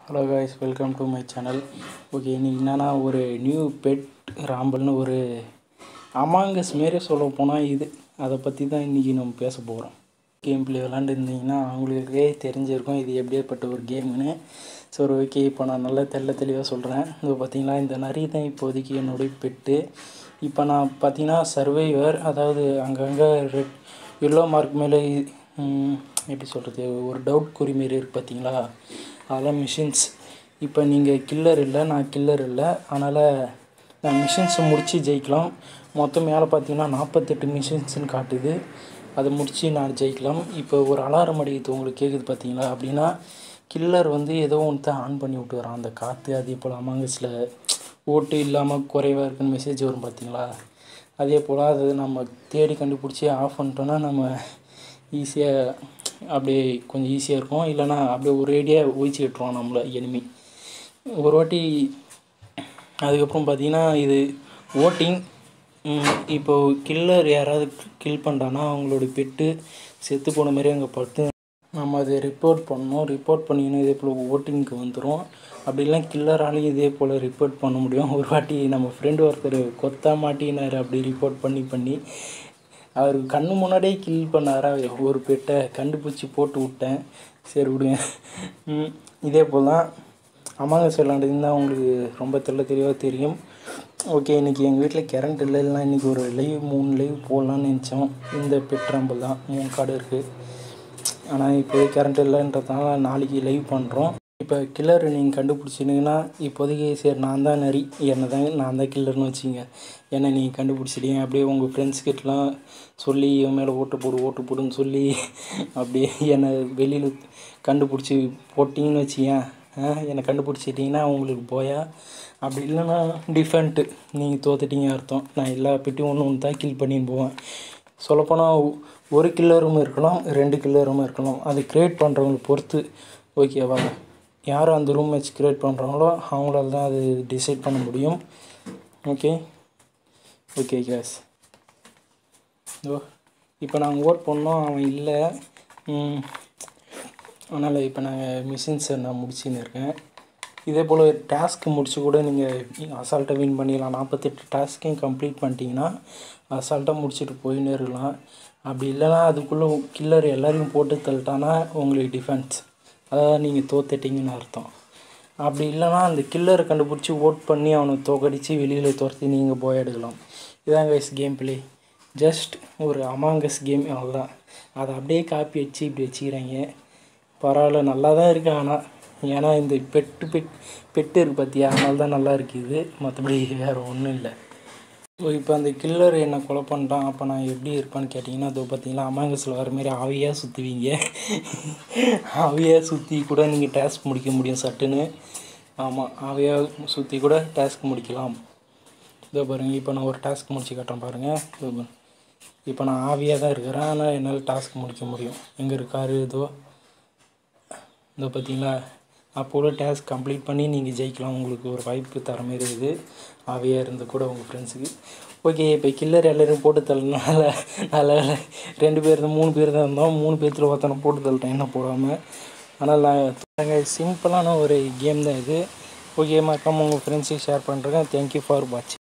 Hello guys welcome to my channel okay இன்றைக்கி என்னென்னா ஒரு நியூ பெட் ராம்பல்னு ஒரு அமாங்கஸ் மாரி சொல்ல போனால் இது அதை பற்றி தான் இன்றைக்கி நம்ம பேச போகிறோம் கேம் பிளே விளாண்டுருந்தீங்கன்னா அவங்களுக்கே தெரிஞ்சிருக்கும் இது எப்படியாப்பட்ட ஒரு கேம்னு சரி ஓகே இப்போ நான் நல்லா தெள்ள தெளிவாக சொல்கிறேன் இது பார்த்தீங்களா இந்த நரி தான் இப்போதைக்கு என்னுடைய பெட்டு இப்போ நான் பார்த்தீங்கன்னா சர்வைவர் அதாவது அங்கங்கே ரெட் எல்லோ மார்க் மேலே ம், எப்படி சொல்கிறது ஒரு டவுட் குறி மாரி இருக்குது பார்த்தீங்களா அதெல்லாம் மிஷின்ஸ் இப்போ நீங்கள் கில்லர் இல்லை நான் கில்லர் இல்லை அதனால் நான் மிஷின்ஸை முடித்து ஜெயிக்கலாம் மொத்தம் மேலே பார்த்தீங்கன்னா நாற்பத்தெட்டு மிஷின்ஸ்னு காட்டுது அதை முடித்து நான் ஜெயிக்கலாம் இப்போ ஒரு அலாரம் அடிக்குது உங்களுக்கு கேட்குது பார்த்தீங்களா அப்படின்னா கில்லர் வந்து ஏதோ ஒன்று ஆன் பண்ணி விட்டு வரான் அந்த காற்று அதே போல் அமாங்கஸில் ஓட்டு இல்லாமல் குறைவாக இருக்குன்னு மெசேஜ் வரும் பார்த்தீங்களா அதே போல் அது நம்ம தேடி கண்டுபிடிச்சி ஆஃப் பண்ணிட்டோன்னா நம்ம ஈஸியாக அப்படியே கொஞ்சம் ஈஸியாக இருக்கும் இல்லைன்னா அப்படியே ஒரேடியாக ஒழிச்சு விட்டுருவான் நம்மளை எனிமி ஒரு வாட்டி அதுக்கப்புறம் பார்த்தீங்கன்னா இது ஓட்டிங் இப்போ கில்லர் யாராவது கில் பண்ணிட்டான்னா அவங்களோட பெட்டு செத்து போன மாதிரி அங்கே படுத்து நம்ம அதை ரிப்போர்ட் பண்ணணும் ரிப்போர்ட் பண்ணிக்கணும் இதே போல் ஓட்டிங்க்கு வந்துடும் அப்படிலாம் கில்லராலையும் இதே போல் ரிப்போர்ட் பண்ண முடியும் ஒரு வாட்டி நம்ம ஃப்ரெண்டு ஒருத்தர் கொத்தா மாட்டினார் அப்படி ரிப்போர்ட் பண்ணி பண்ணி அவர் கண்ணு முன்னாடியே கில் பண்ணாரா ஒரு பெட்டை கண்டுபிடிச்சி போட்டு விட்டேன் சரி விடுங்க ம், இதே போல் தான் அமாங்கஸ் விளாண்டுருந்தா உங்களுக்கு ரொம்ப தெள்ள தெளிவாக தெரியும் ஓகே இன்றைக்கி எங்கள் வீட்டில் கரண்ட் இல்லை இல்லைனா இன்றைக்கி ஒரு லைவ் மூணு லைவ் போடலான்னு நினச்சோம் இந்த பெட்ராம்பிள் தான் மூணு கார்டு இருக்குது ஆனால் இப்போ கரண்ட் இல்லைன்றதுனால நாளைக்கு லைவ் பண்ணுறோம் இப்போ கில்லர் நீங்கள் கண்டுபிடிச்சிட்டிங்கன்னா இப்போதைக்கு சரி நான் தான் நரி என்னை தான் நான் தான் கில்லர்னு வச்சுங்க என்னை நீங்கள் கண்டுபிடிச்சிட்டீங்க அப்படியே உங்கள் ஃப்ரெண்ட்ஸ் கிட்டலாம் சொல்லி என் மேலே ஓட்டு போடு ஓட்டு போடுன்னு சொல்லி அப்படியே என்னை வெளியில் கண்டுபிடிச்சி போட்டிங்கன்னு வச்சுக்கேன் ஆ, என்னை கண்டுபிடிச்சிட்டிங்கன்னா உங்களுக்கு போயா அப்படி இல்லைன்னா டிஃபெண்ட்டு நீங்கள் தோத்துட்டீங்க அர்த்தம் நான் எல்லா பெட்டியும் ஒன்று ஒன்று தான் கில் பண்ணின்னு போவேன் சொல்லப்போனால் ஒரு கில்லரும் இருக்கலாம் ரெண்டு கில்லரும் இருக்கலாம் அது க்ரியேட் பண்ணுறவங்களை பொறுத்து ஓகேவா யார் அந்த ரூம் மேட்ச் க்ரியேட் பண்ணுறாங்களோ அவங்களால தான் அது டிசைட் பண்ண முடியும் ஓகே ஓகே கேஸ் ஓ இப்போ நாங்கள் ஓட் பண்ணோம் அவன் இல்லை ம், அதனால் இப்போ நாங்கள் மிஷின்ஸை நான் முடிச்சுன்னு இருக்கேன் இதே போல் டாஸ்க் முடிச்சு கூட நீங்கள் அசால்ட்டாக வின் பண்ணிடலாம் நாற்பத்தெட்டு டாஸ்க்கையும் கம்ப்ளீட் பண்ணிட்டீங்கன்னா அசால்ட்டாக முடிச்சுட்டு போயின்னே இருக்கலாம் அப்படி இல்லைன்னா அதுக்குள்ளே கில்லர் எல்லாரையும் போட்டு தள்ளிட்டானா உங்களுக்கு டிஃபென்ஸ் அதாவது நீங்கள் தோத்துட்டீங்கன்னு அர்த்தம் அப்படி இல்லைன்னா அந்த கில்லரை கண்டுபிடிச்சி ஓட் பண்ணி அவனை தோக்கடிச்சு வெளியில் துரத்தி நீங்கள் போய் எடுக்கலாம் இதான் கைஸ் கேம் பிளே ஜஸ்ட் ஒரு அமாங்கஸ் கேம் அவ்வளோதான் அதை அப்படியே காப்பி வச்சு இப்படி வச்சுக்கிறாங்க பரவாயில்ல நல்லா தான் இருக்கு ஆனால் ஏன்னா இந்த பெட்டு பெட் பெட்டு இருக்கு பார்த்தியா அதனால தான் நல்லா இருக்குது மற்றபடி வேறு ஒன்றும் இல்லை ஸோ இப்போ அந்த கில்லர் என்னை கொலை பண்ணிட்டான் அப்போ நான் எப்படி இருப்பேன்னு கேட்டிங்கன்னா அதோ பார்த்தீங்களா அமாங்கஸில் வர மாதிரி ஆவியாக சுற்றுவீங்க ஆவியாக சுற்றி கூட நீங்கள் டாஸ்க் முடிக்க முடியும் சட்டுன்னு ஆமாம் ஆவியாக சுற்றி கூட டாஸ்க் முடிக்கலாம் இதோ பாருங்கள் இப்போ நான் ஒரு டாஸ்க் முடிச்சு காட்டுறேன் பாருங்கள் இதோ பாருங்க. இப்போ நான் ஆவியாக தான் இருக்கிறேன் ஆனால் என்னால் டாஸ்க் முடிக்க முடியும் எங்கே இருக்காரு இதோ இதோ பார்த்தீங்களா அப்போது டாஸ்க் கம்ப்ளீட் பண்ணி நீங்கள் ஜெயிக்கலாம் உங்களுக்கு ஒரு வாய்ப்பு தர மாதிரி இருக்குது ஆவியாக இருந்து கூட உங்கள் ஃப்ரெண்ட்ஸுக்கு ஓகே இப்போ கில்லர் எல்லாரும் போட்டு தள்ளனால அதில் ரெண்டு பேர் தான் மூணு பேர் தான் இருந்தோம் மூணு பேர்த்தில் ஒருத்தனை போட்டு தள்ளிட்டேன் என்ன போடாமல் ஆனால் நாங்கள் சிம்பிளான ஒரு கேம் தான் இது ஓகே மறக்காமல் உங்கள் ஃப்ரெண்ட்ஸுக்கு ஷேர் பண்ணுறேன் தேங்க்யூ ஃபார் வாட்சிங்